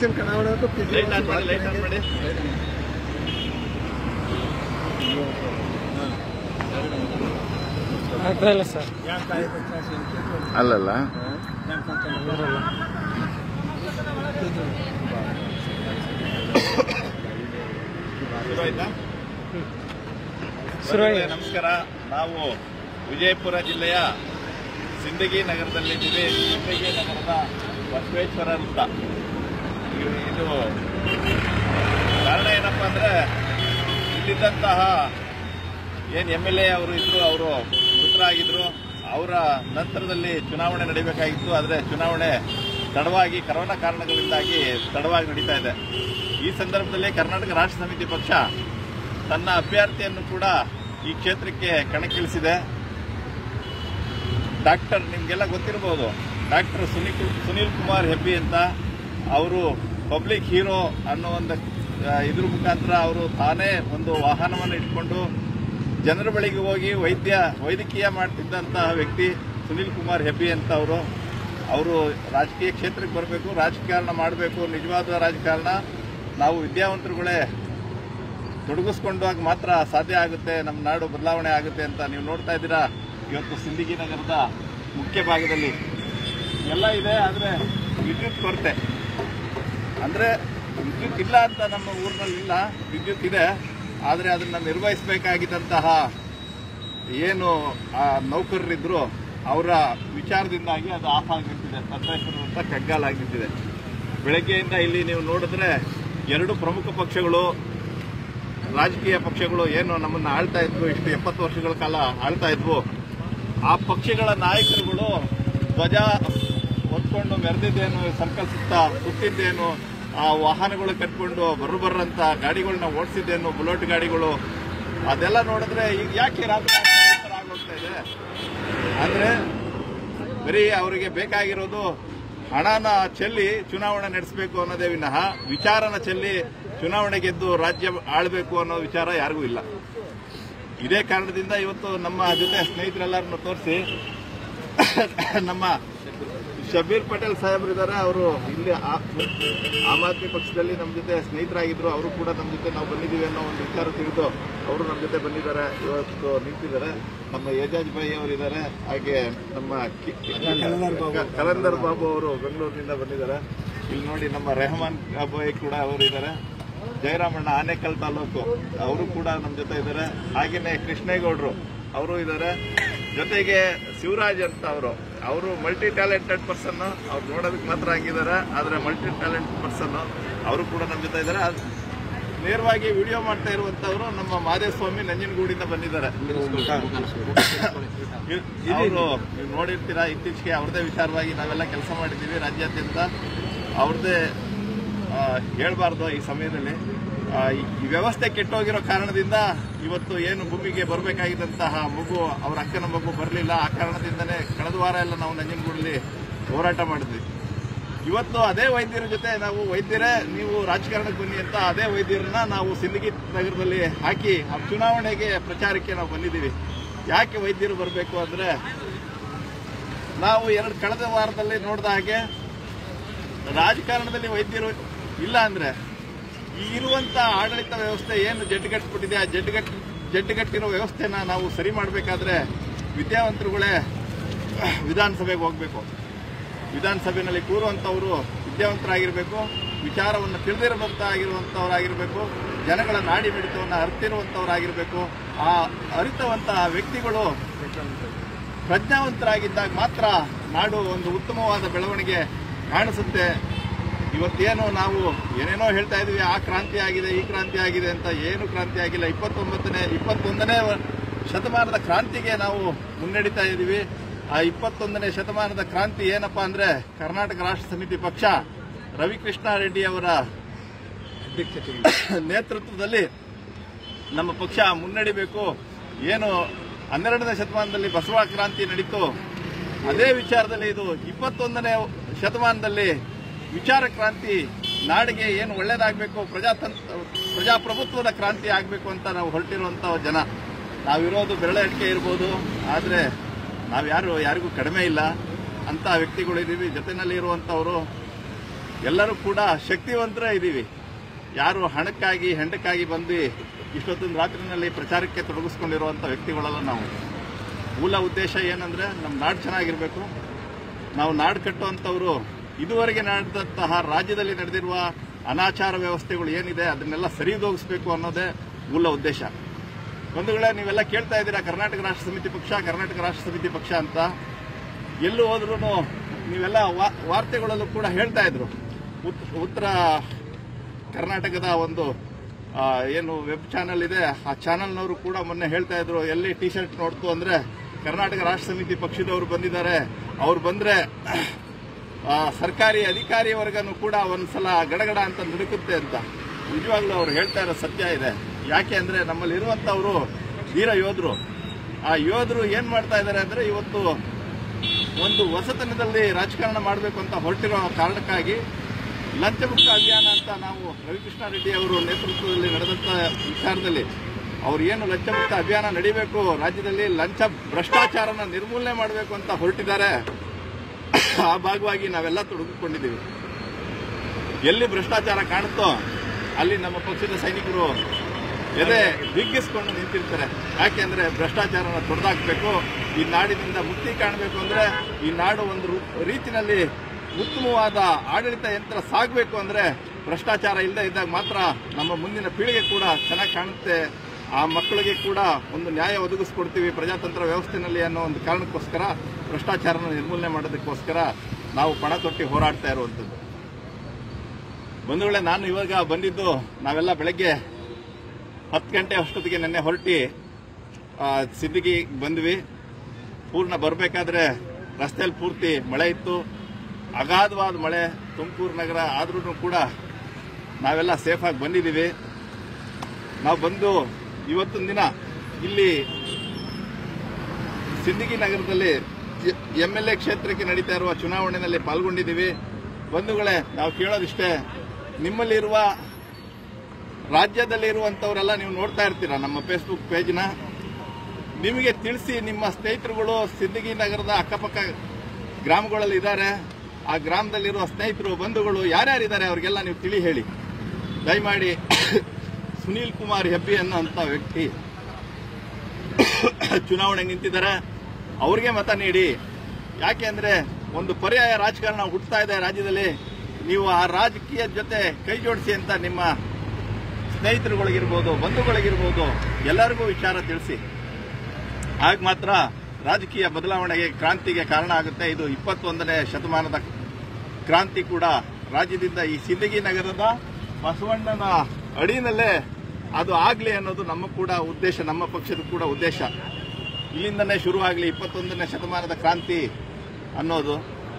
Election ಕಣಾವಣೆ तो पिछले light वर्ष ಆನ್ ಮಾಡಿ बात ಲೈಟ್ ಆನ್ करेंगे। ಮಾಡಿ ಆಗ್ತಾ ಇಲ್ಲ ಸರ್ ಅಲ್ಲಲ್ಲ ಶುರು ಆಯ್ತಾ ಶುರುವಾಗಿದೆ. ಬಂಧುಗಳೇ, ನಮಸ್ಕಾರ ನಾವು ವಿಜಯಪುರ ಜಿಲ್ಲೆಯ ಸಿಂದಗಿ ನಗರದಲ್ಲಿದ್ದೀವಿ ಸಿಂದಗಿ ನಗರದ ಬಸವೇಶ್ವರ ವೃತ್ತ ಇದು- ಇದು ಕಾರಣ ಏನಪ್ಪ ಅಂದ್ರೆ ಇಲ್ಲಿದ್ದಂತಹ ಏನು ಎಮ್ ಎಲ್ ಎ ಅವರು ಇದ್ರು ಅವರು ಮೃತರಾಗಿದ್ರು ಅವರ ನಂತರದಲ್ಲಿ ಚುನಾವಣೆ ನಡೀಬೇಕಾಗಿತ್ತು ಆದರೆ ಚುನಾವಣೆ ತಡವಾಗಿ ಕರೋನಾ ಕಾರಣಗಳಿಂದಾಗಿ ತಡವಾಗಿ ನಡೀತಾ ಇದೆ ಈ ಸಂದರ್ಭದಲ್ಲಿ ಕರ್ನಾಟಕ ರಾಷ್ಟ್ರ ಸಮಿತಿ ಪಕ್ಷ ತನ್ನ ಅಭ್ಯರ್ಥಿಯನ್ನು ಕೂಡ ಈ ಕ್ಷೇತ್ರಕ್ಕೆ ಕಣಕ್ಕಿಳಿಸಿದೆ ಡಾಕ್ಟರ್ ನಿಮಗೆಲ್ಲ ಗೊತ್ತಿರಬಹುದು ಡಾಕ್ಟರ್ ಸುನಿಲ್ ಸುನೀಲ್ ಕುಮಾರ್ ಹೆಬ್ಬಿ ಅಂತ ಅವರು ಪಬ್ಲಿಕ್ ಹೀರೋ ಅನ್ನೋ ಒಂದು ಆ, ಇದ್ರ ಮುಖಾಂತರ ಅವರು ತಾನೇ ಒಂದು ವಾಹನವನ್ನು ಇಟ್ಕೊಂಡು ಜನರ ಬಳಿಗೆ ಹೋಗಿ ವೈದ್ಯ ವೈದ್ಯಕೀಯ ಮಾಡ್ತಿದ್ದಂತಹ ವ್ಯಕ್ತಿ ಸುನೀಲ್ ಕುಮಾರ್ ಹೆಬ್ಬಿ ಅಂತ ಅವರು ಅವರು ರಾಜಕೀಯ ಕ್ಷೇತ್ರಕ್ಕೆ ಬರಬೇಕು ರಾಜಕಾರಣ ಮಾಡಬೇಕು ನಿಜವಾದ ರಾಜಕಾರಣ ನಾವು ವಿದ್ಯಾವಂತರುಗಳೇ ತೊಡಗಿಸ್ಕೊಂಡಾಗ ಮಾತ್ರ ಸಾಧ್ಯ ಆಗುತ್ತೆ ನಮ್ಮ ನಾಡು ಬದಲಾವಣೆ ಆಗುತ್ತೆ ಅಂತ ನೀವು ನೋಡ್ತಾ ಇದ್ದೀರಾ ಇವತ್ತು ಸಿಂದಗಿ ನಗರದ ಮುಖ್ಯ ಭಾಗದಲ್ಲಿ ಎಲ್ಲ ಇದೆ ಆದರೆ ವಿದ್ಯುತ್ ಕೊರತೆ ಅಂದರೆ ವಿದ್ಯುತ್ ಇಲ್ಲ ಅಂತ ನಮ್ಮ ಊರಿನಲ್ಲಿ ಇಲ್ಲ ವಿದ್ಯುತ್ ಇದೆ ಆದರೆ ಅದನ್ನು ನಿರ್ವಹಿಸಬೇಕಾಗಿದ್ದಂತಹ ಏನು ಆ ನೌಕರರಿದ್ರು ಅವರ ವಿಚಾರದಿಂದಾಗಿ ಅದು ಆಫ್ ಆಗಿ ನಿಂತಿದೆ ಸತ್ವೇಶ್ವರ ಅಂತ ಕಗ್ಗಾಲಾಗಿ ನಿಂತಿದೆ ಬೆಳಗ್ಗೆಯಿಂದ ಇಲ್ಲಿ ನೀವು ನೋಡಿದ್ರೆ ಎರಡು ಪ್ರಮುಖ ಪಕ್ಷಗಳು ರಾಜಕೀಯ ಪಕ್ಷಗಳು ಏನು ನಮ್ಮನ್ನು ಆಳ್ತಾ ಇದ್ವು ಇಷ್ಟು ಎಪ್ಪತ್ತು ವರ್ಷಗಳ ಕಾಲ ಆಳ್ತಾ ಇದ್ವು ಆ ಪಕ್ಷಗಳ ನಾಯಕರುಗಳು ಧ್ವಜ ಹೊತ್ಕೊಂಡು ಮೆರೆದಿದ್ದೇನು ಸಂಕಲ್ಪಿಸ್ತಾ ಸುತ್ತಿದ್ದೇನು ಆ ವಾಹನಗಳು ಕಟ್ಕೊಂಡು ಬರ್ರು ಬರ್ರಂತ ಗಾಡಿಗಳನ್ನ ಓಡಿಸಿದ್ದೇನು ಬುಲೆಟ್ ಗಾಡಿಗಳು ಅದೆಲ್ಲ ನೋಡಿದ್ರೆ ಈಗ ಯಾಕೆ ರಾಜಕಾರಣ ಈ ಥರ ಆಗೋಗ್ತಾ ಇದೆ ಅಂದ್ರೆ ಬರೀ ಅವರಿಗೆ ಬೇಕಾಗಿರೋದು ಹಣನ ಚೆಲ್ಲಿ ಚುನಾವಣೆ ನಡೆಸಬೇಕು ಅನ್ನೋದೇ ವಿನಃ ವಿಚಾರನ ಚೆಲ್ಲಿ ಚುನಾವಣೆ ಗೆದ್ದು ರಾಜ್ಯ ಆಳಬೇಕು ಅನ್ನೋ ವಿಚಾರ ಯಾರಿಗೂ ಇಲ್ಲ ಇದೇ ಕಾರಣದಿಂದ ಇವತ್ತು ನಮ್ಮ ಜೊತೆ ಸ್ನೇಹಿತರೆಲ್ಲರನ್ನು ತೋರಿಸಿ ನಮ್ಮ ಶಬೀರ್ ಪಟೇಲ್ ಸಾಹೇಬರಿದ್ದಾರೆ ಅವರು ಇಲ್ಲಿ ಆ- ಆಮ್ ಆದ್ಮಿ ಪಕ್ಷದಲ್ಲಿ ನಮ್ಮ ಜೊತೆ ಸ್ನೇಹಿತರಾಗಿದ್ರು ಅವರು ಕೂಡ ನಮ್ಮ ಜೊತೆ ನಾವು ಬಂದಿದ್ದೀವಿ ಅನ್ನೋ ಒಂದು ವಿಚಾರ ತಿಳಿದು ಅವರು ನಮ್ಮ ಜೊತೆ ಬಂದಿದ್ದಾರೆ ಇವತ್ತು ನಿಂತಿದ್ದಾರೆ ನಮ್ಮ ಏಜಾಜ್ ಭಾಯಿ ಅವರಿದ್ದಾರೆ ಹಾಗೆ ನಮ್ಮ ಕಿ- ಕ- ಕಲಂದರ್ ಬಾಬು ಅವರು ಬೆಂಗಳೂರಿನಿಂದ ಬಂದಿದ್ದಾರೆ ಇಲ್ಲಿ ನೋಡಿ ನಮ್ಮ ರೆಹಮಾನ್ ಬಾಯಿ ಕೂಡ ಅವರು ಇದ್ದಾರೆ ಜಯರಾಮಣ್ಣ ಆನೇಕಲ್ ತಾಲೂಕು ಅವರು ಕೂಡ ನಮ್ಮ ಜೊತೆ ಇದ್ದಾರೆ ಹಾಗೇನೆ ಕೃಷ್ಣೇಗೌಡರು ಅವರು ಇದ್ದಾರೆ ಜೊತೆಗೆ ಶಿವರಾಜ್ ಅಂತ ಅವರು ಅವರು ಮಲ್ಟಿ ಟ್ಯಾಲೆಂಟೆಡ್ ಪರ್ಸನ್ ಅವ್ರು ನೋಡೋದಕ್ಕೆ ಮಾತ್ರ ಹಂಗಿದ್ದಾರೆ ಆದರೆ ಮಲ್ಟಿ ಟ್ಯಾಲೆಂಟ್ ಪರ್ಸನ್ ಅವರು ಕೂಡ ನಮ್ಮ ಜೊತೆ ಇದ್ದಾರೆ ಅದ್- ನೇರವಾಗಿ ವಿಡಿಯೋ ಮಾಡ್ತಾ ಇರುವಂತವರು ನಮ್ಮ ಮಾದೇಸ್ವಾಮಿ ನಂಜನಗೂಡಿಂದ ಬಂದಿದ್ದಾರೆ ಅವರು ನೀವು ನೋಡಿರ್ತೀರಾ ಇತ್ತೀಚೆಗೆ ಅವ್ರದೇ ವಿಚಾರವಾಗಿ ನಾವೆಲ್ಲ ಕೆಲಸ ಮಾಡಿದ್ದೀವಿ ರಾಜ್ಯಾದ್ಯಂತ ಅವ್ರದ್ದೇ ಹೇಳ್ಬಾರ್ದು ಈ ಸಮಯದಲ್ಲಿ ಆ, ಈ- ಈ ವ್ಯವಸ್ಥೆ ಕೆಟ್ಟೋಗಿರೋ ಕಾರಣದಿಂದ ಇವತ್ತು ಏನು ಭೂಮಿಗೆ ಬರಬೇಕಾಗಿದ್ದಂತಹ ಮಗು ಅವರ ಅಕ್ಕನ ಮಗು ಬರಲಿಲ್ಲ ಆ ಕಾರಣದಿಂದನೇ ಕಳೆದ ವಾರ ಎಲ್ಲ ನಾವು ನಂಜನಗೂಡಲ್ಲಿ ಹೋರಾಟ ಮಾಡಿದ್ವಿ ಇವತ್ತು ಅದೇ ವೈದ್ಯರ ಜೊತೆ ನಾವು ವೈದ್ಯರೇ ನೀವು ರಾಜಕಾರಣಕ್ಕೆ ಬನ್ನಿ ಅಂತ ಅದೇ ವೈದ್ಯರನ್ನ ನಾವು ಸಿಂದಗಿ ನಗರದಲ್ಲಿ ಹಾಕಿ ಆ ಚುನಾವಣೆಗೆ ಪ್ರಚಾರಕ್ಕೆ ನಾವು ಬಂದಿದ್ದೀವಿ ಯಾಕೆ ವೈದ್ಯರು ಬರಬೇಕು ಅಂದ್ರೆ ನಾವು ಎರಡು ಕಳೆದ ವಾರದಲ್ಲಿ ನೋಡಿದ ಹಾಗೆ ರಾಜಕಾರಣದಲ್ಲಿ ವೈದ್ಯರು ಇಲ್ಲ ಅಂದ್ರೆ ಈ ಇರುವಂತ ಆಡಳಿತ ವ್ಯವಸ್ಥೆ ಏನು ಜಡ್ಡುಗಟ್ಟಿಬಿಟ್ಟಿದೆ ಆ ಜಡ್ಡುಗಟ್ಟು ಜಡ್ಡುಗಟ್ಟಿರೋ ವ್ಯವಸ್ಥೆನ ನಾವು ಸರಿ ಮಾಡಬೇಕಾದ್ರೆ ವಿದ್ಯಾವಂತರುಗಳೇ ವಿಧಾನಸಭೆಗೆ ಹೋಗಬೇಕು ವಿಧಾನಸಭೆಯಲ್ಲಿ ಕೂರುವಂಥವರು ವಿದ್ಯಾವಂತರಾಗಿರಬೇಕು ವಿಚಾರವನ್ನು ತಿಳಿದಿರುವಂತ ಆಗಿರುವಂಥವರಾಗಿರಬೇಕು ಜನಗಳ ನಾಡಿ ಮಿಡಿತವನ್ನು ಅರಿತಿರುವಂಥವರಾಗಿರಬೇಕು ಆ ಅರಿತವಂತಹ ವ್ಯಕ್ತಿಗಳು ಪ್ರಜ್ಞಾವಂತರಾಗಿದ್ದಾಗ ಮಾತ್ರ ನಾಡು ಒಂದು ಉತ್ತಮವಾದ ಬೆಳವಣಿಗೆ ಕಾಣಿಸುತ್ತೆ ಇವತ್ತೇನು ನಾವು ಏನೇನೋ ಹೇಳ್ತಾ ಇದೀವಿ ಆ ಕ್ರಾಂತಿ ಆಗಿದೆ ಈ ಕ್ರಾಂತಿ ಆಗಿದೆ ಅಂತ ಏನು ಕ್ರಾಂತಿ ಆಗಿಲ್ಲ ಇಪ್ಪತ್ತೊಂಬತ್ತನೇ ಇಪ್ಪತ್ತೊಂದನೇ ವ- ಶತಮಾನದ ಕ್ರಾಂತಿಗೆ ನಾವು ಮುನ್ನಡೀತಾ ಇದ್ದೀವಿ ಆ ಇಪ್ಪತ್ತೊಂದನೇ ಶತಮಾನದ ಕ್ರಾಂತಿ ಏನಪ್ಪಾ ಅಂದ್ರೆ ಕರ್ನಾಟಕ ರಾಷ್ಟ್ರ ಸಮಿತಿ ಪಕ್ಷ ರವಿಕೃಷ್ಣ ರೆಡ್ಡಿ ಅವರ ನೇತೃತ್ವದಲ್ಲಿ ನಮ್ಮ ಪಕ್ಷ ಮುನ್ನಡಿಬೇಕು ಏನು ಹನ್ನೆರಡನೇ ಶತಮಾನದಲ್ಲಿ ಬಸವ ಕ್ರಾಂತಿ ನಡೀತು ಅದೇ ವಿಚಾರದಲ್ಲಿ ಇದು ಇಪ್ಪತ್ತೊಂದನೇ ಶತಮಾನದಲ್ಲಿ ವಿಚಾರ ಕ್ರಾಂತಿ ನಾಡಿಗೆ ಏನು ಒಳ್ಳೇದಾಗಬೇಕು ಪ್ರಜಾತಂತ್ರ ಪ್ರಜಾಪ್ರಭುತ್ವದ ಕ್ರಾಂತಿ ಆಗಬೇಕು ಅಂತ ನಾವು ಹೊರಟಿರುವಂಥ ಜನ ನಾವಿರೋದು ಬೆರಳೆಣಿಕೆ ಇರ್ಬೋದು ಆದರೆ ನಾವು ಯಾರು ಯಾರಿಗೂ ಕಡಿಮೆ ಇಲ್ಲ ಅಂತ ವ್ಯಕ್ತಿಗಳು ಇದ್ದೀವಿ ಜೊತೆಯಲ್ಲಿ ಇರುವಂಥವರು ಎಲ್ಲರೂ ಕೂಡ ಶಕ್ತಿವಂತರ ಇದ್ದೀವಿ ಯಾರು ಹಣಕ್ಕಾಗಿ ಹೆಂಡಕ್ಕಾಗಿ ಬಂದು ಇಷ್ಟೊತ್ತಿನ ರಾತ್ರಿನಲ್ಲಿ ಪ್ರಚಾರಕ್ಕೆ ತೊಡಗಿಸ್ಕೊಂಡಿರುವಂಥ ವ್ಯಕ್ತಿಗಳಲ್ಲ ನಾವು ಮೂಲ ಉದ್ದೇಶ ಏನಂದ್ರೆ ನಮ್ಮ ನಾಡು ಚೆನ್ನಾಗಿರಬೇಕು ನಾವು ನಾಡು ಕಟ್ಟುವಂಥವ್ರು ಇದುವರೆಗೆ ನಡೆದಂತಹ ರಾಜ್ಯದಲ್ಲಿ ನಡೆದಿರುವ ಅನಾಚಾರ ವ್ಯವಸ್ಥೆಗಳು ಏನಿದೆ ಅದನ್ನೆಲ್ಲ ಸರಿದೋಗಿಸ್ಬೇಕು ಅನ್ನೋದೇ ಮೂಲ ಉದ್ದೇಶ ಒಂದು ವೇಳೆ ನೀವೆಲ್ಲ ಕೇಳ್ತಾ ಇದ್ದೀರಾ ಕರ್ನಾಟಕ ರಾಷ್ಟ್ರ ಸಮಿತಿ ಪಕ್ಷ ಕರ್ನಾಟಕ ರಾಷ್ಟ್ರ ಸಮಿತಿ ಪಕ್ಷ ಅಂತ ಎಲ್ಲೂ ಹೋದ್ರೂ ನೀವೆಲ್ಲ ವಾ- ವಾರ್ತೆಗಳಲ್ಲೂ ಕೂಡ ಹೇಳ್ತಾ ಇದ್ರು ಉತ್- ಉತ್ತರ ಕರ್ನಾಟಕದ ಒಂದು ಆ, ಏನು ವೆಬ್ ಚಾನಲ್ ಇದೆ ಆ ಚಾನಲ್ನವರು ಕೂಡ ಮೊನ್ನೆ ಹೇಳ್ತಾ ಇದ್ರು ಎಲ್ಲಿ ಟಿ ಶರ್ಟ್ ನೋಡ್ತು ಅಂದ್ರೆ ಕರ್ನಾಟಕ ರಾಷ್ಟ್ರ ಸಮಿತಿ ಪಕ್ಷದವರು ಬಂದಿದ್ದಾರೆ ಅವ್ರು ಬಂದ್ರೆ ಆ, ಸರ್ಕಾರಿ ಅಧಿಕಾರಿ ವರ್ಗನೂ ಕೂಡ ಒಂದ್ಸಲ ಗಡಗಡ ಅಂತ ನುಡುಕುತ್ತೆ ಅಂತ ನಿಜವಾಗ್ಲೂ ಅವ್ರು ಹೇಳ್ತಾ ಇರೋ ಸತ್ಯ ಇದೆ ಯಾಕೆ ಅಂದ್ರೆ ನಮ್ಮಲ್ಲಿ ಇರುವಂತವ್ರು ಧೀರ ಯೋಧರು ಆ ಯೋಧರು ಏನ್ ಮಾಡ್ತಾ ಇದ್ದಾರೆ ಅಂದ್ರೆ ಇವತ್ತು ಒಂದು ಹೊಸತನದಲ್ಲಿ ರಾಜಕಾರಣ ಮಾಡಬೇಕು ಅಂತ ಹೊರಟಿರೋ ಕಾರಣಕ್ಕಾಗಿ ಲಂಚಮುಕ್ತ ಅಭಿಯಾನ ಅಂತ ನಾವು ರವಿಕೃಷ್ಣ ರೆಡ್ಡಿ ಅವರು ನೇತೃತ್ವದಲ್ಲಿ ನಡೆದಂತ ವಿಚಾರದಲ್ಲಿ ಅವ್ರು ಏನು ಲಂಚಮುಕ್ತ ಅಭಿಯಾನ ನಡಿಬೇಕು ರಾಜ್ಯದಲ್ಲಿ ಲಂಚ ಭ್ರಷ್ಟಾಚಾರನ ನಿರ್ಮೂಲನೆ ಮಾಡಬೇಕು ಅಂತ ಹೊರಟಿದ್ದಾರೆ ಆ ಭಾಗವಾಗಿ ನಾವೆಲ್ಲ ತೊಡಗಿಕೊಂಡಿದ್ದೀವಿ ಎಲ್ಲಿ ಭ್ರಷ್ಟಾಚಾರ ಕಾಣುತ್ತೋ ಅಲ್ಲಿ ನಮ್ಮ ಪಕ್ಷದ ಸೈನಿಕರು ಎದೆ ಬಿಗ್ಗಿಸ್ಕೊಂಡು ನಿಂತಿರ್ತಾರೆ ಯಾಕೆಂದ್ರೆ ಭ್ರಷ್ಟಾಚಾರನ ತೊಡೆದಾಕಬೇಕು ಈ ನಾಡಿನಿಂದ ಮುಕ್ತಿ ಕಾಣಬೇಕು ಅಂದ್ರೆ ಈ ನಾಡು ಒಂದು ರು- ರೀತಿನಲ್ಲಿ ಉತ್ತಮವಾದ ಆಡಳಿತ ಯಂತ್ರ ಸಾಗಬೇಕು ಅಂದ್ರೆ ಭ್ರಷ್ಟಾಚಾರ ಇಲ್ಲದೆ ಇದ್ದಾಗ ಮಾತ್ರ ನಮ್ಮ ಮುಂದಿನ ಪೀಳಿಗೆ ಕೂಡ ಚೆನ್ನಾಗಿ ಕಾಣುತ್ತೆ ಆ ಮಕ್ಕಳಿಗೆ ಕೂಡ ಒಂದು ನ್ಯಾಯ ಒದಗಿಸ್ಕೊಡ್ತೀವಿ ಪ್ರಜಾತಂತ್ರ ವ್ಯವಸ್ಥೆನಲ್ಲಿ ಅನ್ನೋ ಒಂದು ಕಾರಣಕ್ಕೋಸ್ಕರ ಭ್ರಷ್ಟಾಚಾರನ ನಿರ್ಮೂಲನೆ ಮಾಡೋದಕ್ಕೋಸ್ಕರ ನಾವು ಪಣ ತೊಟ್ಟಿ ಹೋರಾಡ್ತಾ ಇರುವಂಥದ್ದು ಬಂಧುಗಳೇ ನಾನು ಇವಾಗ ಬಂದಿದ್ದು ನಾವೆಲ್ಲ ಬೆಳಗ್ಗೆ ಹತ್ತು ಗಂಟೆ ಅಷ್ಟೊತ್ತಿಗೆ ನಿನ್ನೆ ಹೊರಟಿ ಆ, ಸಿದ್ದಿಗೆ ಬಂದ್ವಿ ಪೂರ್ಣ ಬರಬೇಕಾದ್ರೆ ರಸ್ತೆಯಲ್ಲಿ ಪೂರ್ತಿ ಮಳೆ ಇತ್ತು ಅಗಾಧವಾದ ಮಳೆ ತುಮಕೂರು ನಗರ ಆದ್ರೂ ಕೂಡ ನಾವೆಲ್ಲ ಸೇಫಾಗಿ ಬಂದಿದ್ದೀವಿ ನಾವು ಬಂದು ಇವತ್ತೊಂದು ದಿನ ಇಲ್ಲಿ ಸಿಂದಗಿ ನಗರದಲ್ಲಿ ಎಂ ಎಲ್ ಎ ಕ್ಷೇತ್ರಕ್ಕೆ ನಡೀತಾ ಇರುವ ಚುನಾವಣೆಯಲ್ಲಿ ಪಾಲ್ಗೊಂಡಿದ್ದೀವಿ ಬಂಧುಗಳೇ ನಾವು ಕೇಳೋದಿಷ್ಟೇ ನಿಮ್ಮಲ್ಲಿರುವ ರಾಜ್ಯದಲ್ಲಿ ಇರುವಂತವರೆಲ್ಲ ನೀವು ನೋಡ್ತಾ ಇರ್ತೀರಾ ನಮ್ಮ ಫೇಸ್ಬುಕ್ ಪೇಜ್ನ ನಿಮಗೆ ತಿಳಿಸಿ ನಿಮ್ಮ ಸ್ನೇಹಿತರುಗಳು ಸಿಂದಗಿ ನಗರದ ಅಕ್ಕಪಕ್ಕ ಗ್ರಾಮಗಳಲ್ಲಿ ಇದ್ದಾರೆ ಆ ಗ್ರಾಮದಲ್ಲಿರುವ ಸ್ನೇಹಿತರು ಬಂಧುಗಳು ಯಾರ್ಯಾರಿದ್ದಾರೆ ಅವ್ರಿಗೆಲ್ಲ ನೀವು ತಿಳಿ ಹೇಳಿ ದಯಮಾಡಿ ಸುನೀಲ್ ಕುಮಾರ್ ಹೆಬ್ಬಿ ಅನ್ನೋಂಥ ವ್ಯಕ್ತಿ ಚುನಾವಣೆಗೆ ನಿಂತಿದ್ದಾರೆ ಅವ್ರಿಗೆ ಮತ ನೀಡಿ ಯಾಕೆ ಅಂದ್ರೆ ಒಂದು ಪರ್ಯಾಯ ರಾಜಕಾರಣ ಹುಟ್ಟುತ್ತಾ ಇದೆ ರಾಜ್ಯದಲ್ಲಿ ನೀವು ಆ ರಾಜಕೀಯ ಜೊತೆ ಕೈ ಜೋಡಿಸಿ ಅಂತ ನಿಮ್ಮ ಸ್ನೇಹಿತರುಗಳಿಗಿರ್ಬೋದು ಬಂಧುಗಳಿಗಿರ್ಬೋದು ಎಲ್ಲರಿಗೂ ವಿಚಾರ ತಿಳಿಸಿ ಆಗ ಮಾತ್ರ ರಾಜಕೀಯ ಬದಲಾವಣೆಗೆ ಕ್ರಾಂತಿಗೆ ಕಾರಣ ಆಗುತ್ತೆ ಇದು ಇಪ್ಪತ್ತೊಂದನೇ ಶತಮಾನದ ಕ್ರಾಂತಿ ಕೂಡ ರಾಜ್ಯದಿಂದ ಈ ಸಿಂದಗಿ ನಗರದ ಬಸವಣ್ಣನ ಅಡಿನಲ್ಲೇ ಅದು ಆಗ್ಲಿ ಅನ್ನೋದು ನಮ್ಮ ಕೂಡ ಉದ್ದೇಶ ನಮ್ಮ ಪಕ್ಷದ ಕೂಡ ಉದ್ದೇಶ ಇಲ್ಲಿಂದನೇ ಶುರುವಾಗಲಿ ಇಪ್ಪತ್ತೊಂದನೇ ಶತಮಾನದ ಕ್ರಾಂತಿ ಅನ್ನೋದು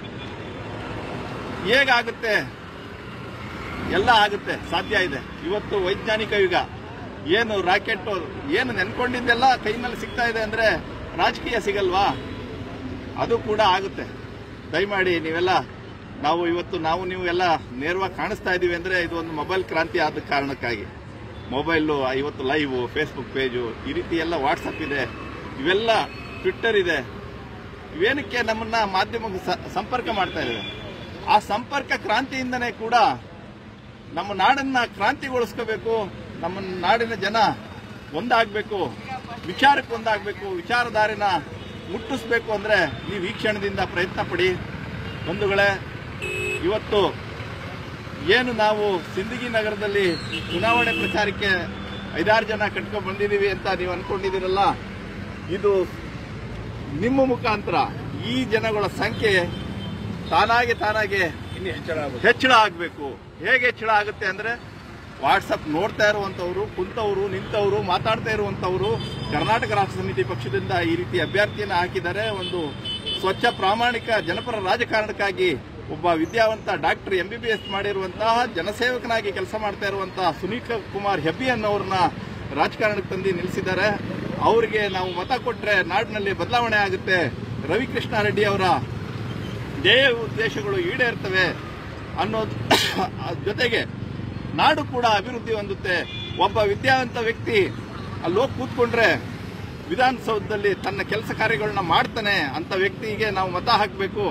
ಹೇಗಾಗುತ್ತೆ ಎಲ್ಲ ಆಗುತ್ತೆ ಸಾಧ್ಯ ಇದೆ ಇವತ್ತು ವೈಜ್ಞಾನಿಕ ಯುಗ ಏನು ರಾಕೆಟ್ ಏನು ನೆನ್ಕೊಂಡಿದ್ದೆಲ್ಲ ಕೈನಲ್ಲಿ ಸಿಗ್ತಾ ಇದೆ ಅಂದ್ರೆ ರಾಜಕೀಯ ಸಿಗಲ್ವಾ ಅದು ಕೂಡ ಆಗುತ್ತೆ ದಯಮಾಡಿ ನೀವೆಲ್ಲ ನಾವು ಇವತ್ತು ನಾವು ನೀವು ಎಲ್ಲ ನೇರವಾಗಿ ಕಾಣಿಸ್ತಾ ಇದೀವಿ ಅಂದ್ರೆ ಇದು ಒಂದು ಮೊಬೈಲ್ ಕ್ರಾಂತಿ ಆದ ಕಾರಣಕ್ಕಾಗಿ ಮೊಬೈಲು ಇವತ್ತು ಲೈವ್ ಫೇಸ್ಬುಕ್ ಪೇಜು ಈ ರೀತಿ ಎಲ್ಲ ವಾಟ್ಸಪ್ ಇದೆ ಇವೆಲ್ಲ ಟ್ವಿಟ್ಟರ್ ಇದೆ ಇವೇನಕ್ಕೆ ನಮ್ಮನ್ನ ಮಾಧ್ಯಮಕ್ಕೆ ಸ- ಸಂಪರ್ಕ ಮಾಡ್ತಾ ಇದ್ದೇವೆ ಆ ಸಂಪರ್ಕ ಕ್ರಾಂತಿಯಿಂದನೇ ಕೂಡ ನಮ್ಮ ನಾಡನ್ನ ಕ್ರಾಂತಿಗೊಳಿಸ್ಕೋಬೇಕು ನಮ್ಮ ನಾಡಿನ ಜನ ಒಂದಾಗಬೇಕು ವಿಚಾರಕ್ಕೆ ಒಂದಾಗಬೇಕು ವಿಚಾರಧಾರೆನ ಮುಟ್ಟಿಸ್ಬೇಕು ಅಂದ್ರೆ ನೀವು ಈ ಕ್ಷಣದಿಂದ ಪ್ರಯತ್ನ ಪಡಿ ಬಂಧುಗಳೇ ಇವತ್ತು ಏನು ನಾವು ಸಿಂದಗಿ ನಗರದಲ್ಲಿ ಚುನಾವಣೆ ಪ್ರಚಾರಕ್ಕೆ ಐದಾರು ಜನ ಕಟ್ಕೊಂಡು ಬಂದಿದ್ದೀವಿ ಅಂತ ನೀವು ಅನ್ಕೊಂಡಿದ್ದೀರಲ್ಲ ಇದು ನಿಮ್ಮ ಮುಖಾಂತರ ಈ ಜನಗಳ ಸಂಖ್ಯೆ ತಾನಾಗೆ ತಾನಾಗೆ ಇನ್ನು ಹೆಚ್ಚಳ ಆಗ್ಬೇಕು. ಹೆಚ್ಚಳ ಆಗಬೇಕು ಹೇಗೆ ಹೆಚ್ಚಳ ಆಗುತ್ತೆ ಅಂದ್ರೆ ವಾಟ್ಸಪ್ ನೋಡ್ತಾ ಇರುವಂತವ್ರು ಕುಂತವರು ನಿಂತವರು ಮಾತಾಡ್ತಾ ಇರುವಂತವರು ಕರ್ನಾಟಕ ರಾಷ್ಟ್ರ ಸಮಿತಿ ಪಕ್ಷದಿಂದ ಈ ರೀತಿ ಅಭ್ಯರ್ಥಿಯನ್ನು ಹಾಕಿದ್ದಾರೆ ಒಂದು ಸ್ವಚ್ಛ ಪ್ರಾಮಾಣಿಕ ಜನಪರ ರಾಜಕಾರಣಕ್ಕಾಗಿ ಒಬ್ಬ ವಿದ್ಯಾವಂತ doctor M B B S ಮಾಡಿರುವಂತಹ ಜನಸೇವಕನಾಗಿ ಕೆಲಸ ಮಾಡ್ತಾ ಇರುವಂತಹ ಸುನೀಲ್ ಕುಮಾರ್ ಹೆಬ್ಬಿ ಅನ್ನೋರನ್ನ ರಾಜಕಾರಣಕ್ಕೆ ತಂದು ನಿಲ್ಲಿಸಿದ್ದಾರೆ ಅವರಿಗೆ ನಾವು ಮತ ಕೊಟ್ರೆ ನಾಡಿನಲ್ಲಿ ಬದಲಾವಣೆ ಆಗುತ್ತೆ ರವಿಕೃಷ್ಣ ರೆಡ್ಡಿ ಅವರ ಧ್ಯೇಯ ಉದ್ದೇಶಗಳು ಈಡೇರ್ತವೆ ಅನ್ನೋದು ಜೊತೆಗೆ ನಾಡು ಕೂಡ ಅಭಿವೃದ್ಧಿ ಹೊಂದುತ್ತೆ ಒಬ್ಬ ವಿದ್ಯಾವಂತ ವ್ಯಕ್ತಿ ಅಲ್ಲಿ ಹೋಗಿ ಕೂತ್ಕೊಂಡ್ರೆ ವಿಧಾನಸೌಧದಲ್ಲಿ ತನ್ನ ಕೆಲಸ ಕಾರ್ಯಗಳನ್ನ ಮಾಡ್ತಾನೆ ಅಂತ ವ್ಯಕ್ತಿಗೆ ನಾವು ಮತ ಹಾಕಬೇಕು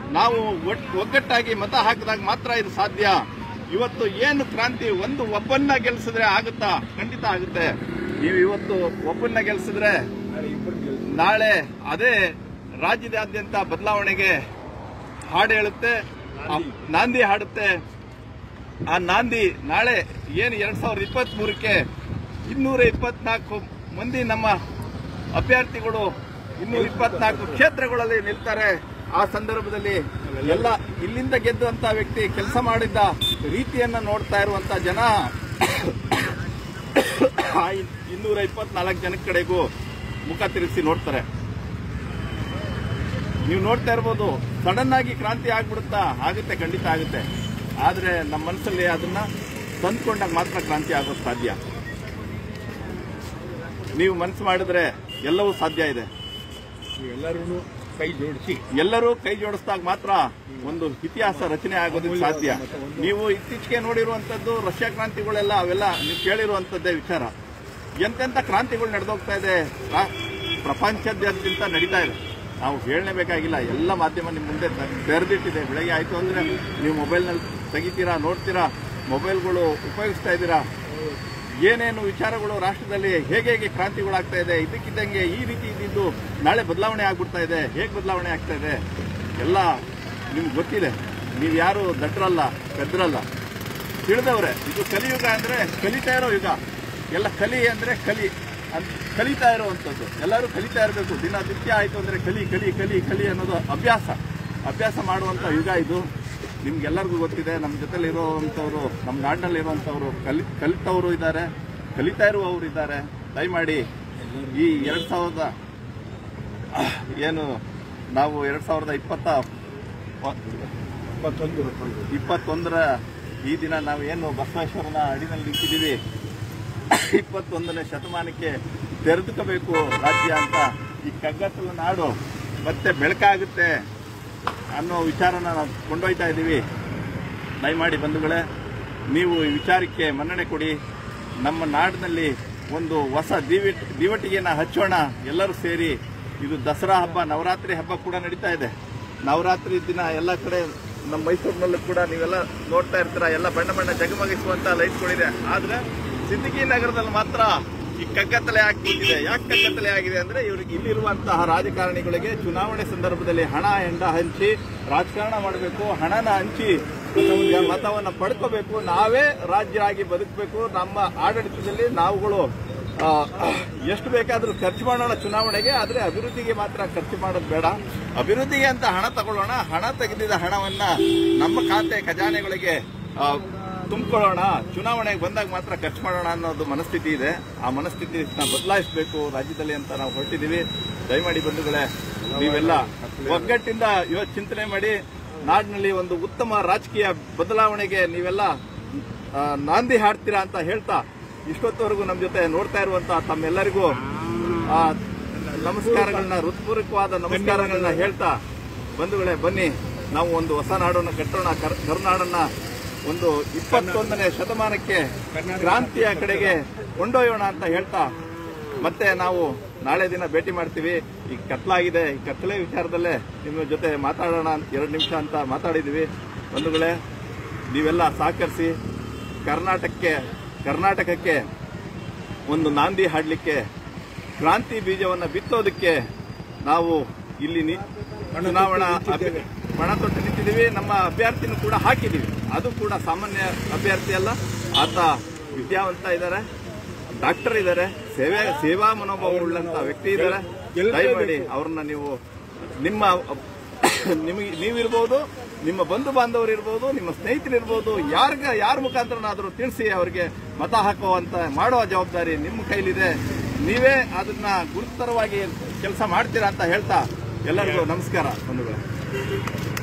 ನಾವು ಒಟ್- ಒಗ್ಗಟ್ಟಾಗಿ ಮತ ಹಾಕಿದಾಗ ಮಾತ್ರ ಇದು ಸಾಧ್ಯ ಇವತ್ತು ಏನು ಕ್ರಾಂತಿ ಒಂದು ಒಬ್ಬನ್ನ ಗೆಲ್ಸಿದ್ರೆ ಆಗುತ್ತಾ ಖಂಡಿತ ಆಗುತ್ತೆ ನೀವು ಇವತ್ತು ಒಬ್ಬನ್ನ ಗೆಲ್ಸಿದ್ರೆ ನಾಳೆ ಅದೇ ರಾಜ್ಯದಾದ್ಯಂತ ಬದಲಾವಣೆಗೆ ಹಾಡು ಹೇಳುತ್ತೆ ಆ ನಾಂದಿ ಹಾಡುತ್ತೆ ಆ ನಾಂದಿ ನಾಳೆ ಏನು ಎರಡ್ ಸಾವಿರದ ಇಪ್ಪತ್ತ್ ಮೂರಕ್ಕೆ ಇನ್ನೂರ ಇಪ್ಪತ್ನಾಲ್ಕು ಮಂದಿ ನಮ್ಮ ಅಭ್ಯರ್ಥಿಗಳು ಇನ್ನೂರ ಇಪ್ಪತ್ನಾಲ್ಕು ಕ್ಷೇತ್ರಗಳಲ್ಲಿ ನಿಲ್ತಾರೆ ಆ ಸಂದರ್ಭದಲ್ಲಿ ಎಲ್ಲ ಇಲ್ಲಿಂದ ಗೆದ್ದಂತ ವ್ಯಕ್ತಿ ಕೆಲಸ ಮಾಡಿದ್ದ ರೀತಿಯನ್ನ ನೋಡ್ತಾ ಇರುವಂತ ಜನ ಆ ಇನ್ನೂರ ಇಪ್ಪತ್ನಾಲ್ಕು ಜನ ಕಡೆಗೂ ಮುಖ ತಿರುಗಿಸಿ ನೋಡ್ತಾರೆ ನೀವು ನೋಡ್ತಾ ಇರ್ಬೋದು ಸಡನ್ ಆಗಿ ಕ್ರಾಂತಿ ಆಗ್ಬಿಡುತ್ತಾ ಆಗುತ್ತೆ ಖಂಡಿತ ಆಗುತ್ತೆ ಆದ್ರೆ ನಮ್ಮ ಮನಸ್ಸಲ್ಲಿ ಅದನ್ನ ತಂದ್ಕೊಂಡಾಗ ಮಾತ್ರ ಕ್ರಾಂತಿ ಆಗೋದು ಸಾಧ್ಯ ನೀವು ಮನಸ್ಸು ಮಾಡಿದ್ರೆ ಎಲ್ಲವೂ ಸಾಧ್ಯ ಇದೆ ಎಲ್ಲರೂ ಕೈ ಜೋಡಿಸಿ ಎಲ್ಲರೂ ಕೈ ಜೋಡಿಸಿದಾಗ ಮಾತ್ರ ಒಂದು ಇತಿಹಾಸ ರಚನೆ ಆಗೋದಕ್ಕೆ ಸಾಧ್ಯ ನೀವು ಇತ್ತೀಚೆಗೆ ನೋಡಿರುವಂತದ್ದು ರಷ್ಯಾ ಕ್ರಾಂತಿಗಳೆಲ್ಲ ಅವೆಲ್ಲ ನೀವು ಕೇಳಿರುವಂತದ್ದೇ ವಿಚಾರ ಎಂತೆಂತ ಕ್ರಾಂತಿಗಳು ನಡೆದೋಗ್ತಾ ಇದೆ ರಾ- ಪ್ರಪಂಚದಾದ್ಯಂತ ನಡೀತಾ ಇದೆ ನಾವು ಹೇಳಲೇಬೇಕಾಗಿಲ್ಲ ಎಲ್ಲ ಮಾಧ್ಯಮ ನಿಮ್ಮ ಮುಂದೆ ತ- ತೆರೆದಿಟ್ಟಿದೆ ಬೆಳಗ್ಗೆ ಆಯ್ತು ಅಂದ್ರೆ ನೀವು ಮೊಬೈಲ್ನಲ್ಲಿ ತೆಗಿತೀರಾ ನೋಡ್ತೀರಾ ಮೊಬೈಲ್ಗಳು ಉಪಯೋಗಿಸ್ತಾ ಇದ್ದೀರಾ ಏನೇನು ವಿಚಾರಗಳು ರಾಷ್ಟ್ರದಲ್ಲಿ ಹೇಗೆ ಹೇಗೆ ಕ್ರಾಂತಿಗಳಾಗ್ತಾ ಇದೆ ಇದಕ್ಕಿದ್ದಂಗೆ ಈ ರೀತಿ ಇದ್ದಿದ್ದು ನಾಳೆ ಬದಲಾವಣೆ ಆಗ್ಬಿಡ್ತಾ ಇದೆ ಹೇಗೆ ಬದಲಾವಣೆ ಆಗ್ತಾ ಇದೆ ಎಲ್ಲ ನಿಮ್ಗೆ ಗೊತ್ತಿದೆ ನೀವು ಯಾರು ದಡ್ರಲ್ಲ ಕದ್ರಲ್ಲ ತಿಳಿದವ್ರೆ ಇದು ಕಲಿಯುಗ ಅಂದ್ರೆ ಕಲಿತಾ ಇರೋ ಯುಗ ಎಲ್ಲ ಕಲಿ ಅಂದ್ರೆ ಕಲಿ ಅಂತ ಕಲಿತಾ ಇರುವಂಥದ್ದು ಎಲ್ಲರೂ ಕಲಿತಾ ಇರಬೇಕು ದಿನ ನಿತ್ಯ ಆಯ್ತು ಅಂದ್ರೆ ಕಲಿ ಕಲಿ ಕಲಿ ಕಲಿ ಅನ್ನೋದು ಅಭ್ಯಾಸ ಅಭ್ಯಾಸ ಮಾಡುವಂತ ಯುಗ ಇದು ನಿಮ್ಗೆಲ್ಲರಿಗೂ ಗೊತ್ತಿದೆ ನಮ್ಮ ಜೊತೆಲಿ ಇರುವಂಥವ್ರು ನಮ್ಮ ನಾಡಿನಲ್ಲಿ ಇರುವಂಥವ್ರು ಕಲಿ ಕಲಿತವರು ಇದ್ದಾರೆ ಕಲಿತಾ ಇರುವವರು ಇದ್ದಾರೆ ದಯಮಾಡಿ ಈ ಎರಡ್ ಸಾವಿರದ ಏನು ನಾವು ಎರಡ್ ಸಾವಿರದ ಇಪ್ಪತ್ತ ಇಪ್ಪತ್ತೊಂದು ಇಪ್ಪತ್ತೊಂದರ ಈ ದಿನ ನಾವು ಏನು ಬಸವೇಶ್ವರನ ಅಡಿನಲ್ಲಿ ನಿಂತಿದ್ದೀವಿ ಇಪ್ಪತ್ತೊಂದನೇ ಶತಮಾನಕ್ಕೆ ತೆರೆದುಕೋಬೇಕು ರಾಜ್ಯ ಅಂತ ಈ ಕಗ್ಗತ್ತಲ ನಾಡು ಮತ್ತೆ ಬೆಳಕಾಗುತ್ತೆ ಅನ್ನೋ ವಿಚಾರನ ನಾವು ಕೊಂಡೊಯ್ತಾ ಇದ್ದೀವಿ ದಯಮಾಡಿ ಬಂಧುಗಳೇ ನೀವು ಈ ವಿಚಾರಕ್ಕೆ ಮನ್ನಣೆ ಕೊಡಿ ನಮ್ಮ ನಾಡಿನಲ್ಲಿ ಒಂದು ಹೊಸ ದಿವಿಟ್ ದಿವಟಿಗೆನ ಹಚ್ಚೋಣ ಎಲ್ಲರೂ ಸೇರಿ ಇದು ದಸರಾ ಹಬ್ಬ ನವರಾತ್ರಿ ಹಬ್ಬ ಕೂಡ ನಡೀತಾ ಇದೆ ನವರಾತ್ರಿ ದಿನ ಎಲ್ಲ ಕಡೆ ನಮ್ಮ ಮೈಸೂರಿನಲ್ಲೂ ಕೂಡ ನೀವೆಲ್ಲ ನೋಡ್ತಾ ಇರ್ತೀರ ಎಲ್ಲ ಬಣ್ಣ ಬಣ್ಣ ಜಗಮಗಿಸುವಂತ ಲೈಟ್ಗಳಿದೆ ಆದ್ರೆ ಸಿದ್ದಿಗಿ ನಗರದಲ್ಲಿ ಮಾತ್ರ ಈ ಕಗ್ಗತ್ತಲೆ ಆಗ್ಬಿಟ್ಟಿದೆ ಯಾಕೆ ಕಗ್ಗತ್ತಲೆ ಆಗಿದೆ ಅಂದ್ರೆ ಇವ್ರಿಗೆ ಇಲ್ಲಿರುವಂತಹ ರಾಜಕಾರಣಿಗಳಿಗೆ ಚುನಾವಣೆ ಸಂದರ್ಭದಲ್ಲಿ ಹಣ ಎಂಡ ಹಂಚಿ ರಾಜಕಾರಣ ಮಾಡಬೇಕು ಹಣನ ಹಂಚಿ ನಮ್ಗೆ ಮತವನ್ನ ಪಡ್ಕೋಬೇಕು ನಾವೇ ರಾಜ್ಯ ಆಗಿ ಬದುಕಬೇಕು ನಮ್ಮ ಆಡಳಿತದಲ್ಲಿ ನಾವುಗಳು ಆ, ಎಷ್ಟು ಬೇಕಾದ್ರೂ ಖರ್ಚು ಮಾಡೋಣ ಚುನಾವಣೆಗೆ ಆದ್ರೆ ಅಭಿವೃದ್ಧಿಗೆ ಮಾತ್ರ ಖರ್ಚು ಮಾಡೋದು ಬೇಡ ಅಭಿವೃದ್ಧಿಗೆ ಅಂತ ಹಣ ತಗೊಳ್ಳೋಣ ಹಣ ತೆಗೆದಿದ್ದ ಹಣವನ್ನ ನಮ್ಮ ಖಾತೆ ಖಜಾನೆಗಳಿಗೆ ಆ, ತುಂಬಿಕೊಳ್ಳೋಣ ಚುನಾವಣೆಗೆ ಬಂದಾಗ ಮಾತ್ರ ಖರ್ಚು ಮಾಡೋಣ ಅನ್ನೋದು ಮನಸ್ಥಿತಿ ಇದೆ ಆ ಮನಸ್ಥಿತಿನ ಬದಲಾಯಿಸಬೇಕು ರಾಜ್ಯದಲ್ಲಿ ಅಂತ ನಾವು ಹೊರಟಿದ್ದೀವಿ ದಯಮಾಡಿ ಬಂಧುಗಳೇ ನೀವೆಲ್ಲ ಒಗ್ಗಟ್ಟಿಂದ ಇವತ್ತು ಚಿಂತನೆ ಮಾಡಿ ನಾಡಿನಲ್ಲಿ ಒಂದು ಉತ್ತಮ ರಾಜಕೀಯ ಬದಲಾವಣೆಗೆ ನೀವೆಲ್ಲ ಆ, ನಾಂದಿ ಹಾಡ್ತೀರಾ ಅಂತ ಹೇಳ್ತಾ ಇಷ್ಟೊತ್ತವರೆಗೂ ನಮ್ಮ ಜೊತೆ ನೋಡ್ತಾ ಇರುವಂತಹ ತಮ್ಮೆಲ್ಲರಿಗೂ ಆ, ನಮಸ್ಕಾರಗಳನ್ನ ಹೃತ್ಪೂರ್ವಕವಾದ ನಮಸ್ಕಾರಗಳನ್ನ ಹೇಳ್ತಾ ಬಂಧುಗಳೇ ಬನ್ನಿ ನಾವು ಒಂದು ಹೊಸ ನಾಡನ್ನು ಕಟ್ಟೋಣ ಕರ್- ಕರುನಾಡನ್ನ ಒಂದು ಇಪ್ಪತ್ತೊಂದನೇ ಶತಮಾನಕ್ಕೆ ಕ್ರಾಂತಿಯ ಕಡೆಗೆ ಕೊಂಡೊಯ್ಯೋಣ ಅಂತ ಹೇಳ್ತಾ ಮತ್ತೆ ನಾವು ನಾಳೆ ದಿನ ಭೇಟಿ ಮಾಡ್ತೀವಿ ಈ ಕತ್ಲಾಗಿದೆ ಈ ಕತ್ತಲೆ ವಿಚಾರದಲ್ಲೇ ನಿಮ್ಮ ಜೊತೆ ಮಾತಾಡೋಣ ಅಂತ ಎರಡು ನಿಮಿಷ ಅಂತ ಮಾತಾಡಿದ್ವಿ ಬಂಧುಗಳೇ ನೀವೆಲ್ಲ ಸಹಕರಿಸಿ ಕರ್ನಾಟಕಕ್ಕೆ ಕರ್ನಾಟಕಕ್ಕೆ ಒಂದು ನಾಂದಿ ಹಾಡಲಿಕ್ಕೆ ಕ್ರಾಂತಿ ಬೀಜವನ್ನು ಬಿತ್ತೋದಕ್ಕೆ ನಾವು ಇಲ್ಲಿ ನಿ- ಚುನಾವಣಾ ಅಭ್ಯ- ಪಣ ತೊಟ್ಟು ನಿಂತಿದ್ದೀವಿ ನಮ್ಮ ಅಭ್ಯರ್ಥಿನೂ ಕೂಡ ಹಾಕಿದ್ದೀವಿ ಅದು ಕೂಡ ಸಾಮಾನ್ಯ ಅಭ್ಯರ್ಥಿ ಅಲ್ಲ ಆತ ವಿದ್ಯಾವಂತ ಇದ್ದಾರೆ ಡಾಕ್ಟರ್ ಇದ್ದಾರೆ ಸೇವೆ ಸೇವಾ ಮನೋಭಾವ ಉಳ್ಳಂತ ವ್ಯಕ್ತಿ ಇದ್ದಾರೆ ದಯಮಾಡಿ ಅವ್ರನ್ನ ನೀವು ನಿಮ್ಮ ನಿಮಗೆ ನೀವಿರ್ಬೋದು ನಿಮ್ಮ ಬಂಧು ಬಾಂಧವರು ಇರ್ಬೋದು ನಿಮ್ಮ ಸ್ನೇಹಿತರಿರ್ಬೋದು ಯಾರ್ಗ ಯಾರ ಮುಖಾಂತರನಾದರೂ ತಿಳಿಸಿ ಅವರಿಗೆ ಮತ ಹಾಕುವಂತ ಮಾಡುವ ಜವಾಬ್ದಾರಿ ನಿಮ್ಮ ಕೈಲಿದೆ ನೀವೇ ಅದನ್ನ ಗುರುತರವಾಗಿ ಕೆಲಸ ಮಾಡ್ತೀರಾ ಅಂತ ಹೇಳ್ತಾ ಎಲ್ಲರಿಗೂ ನಮಸ್ಕಾರ ಬಂಧುಗಳೇ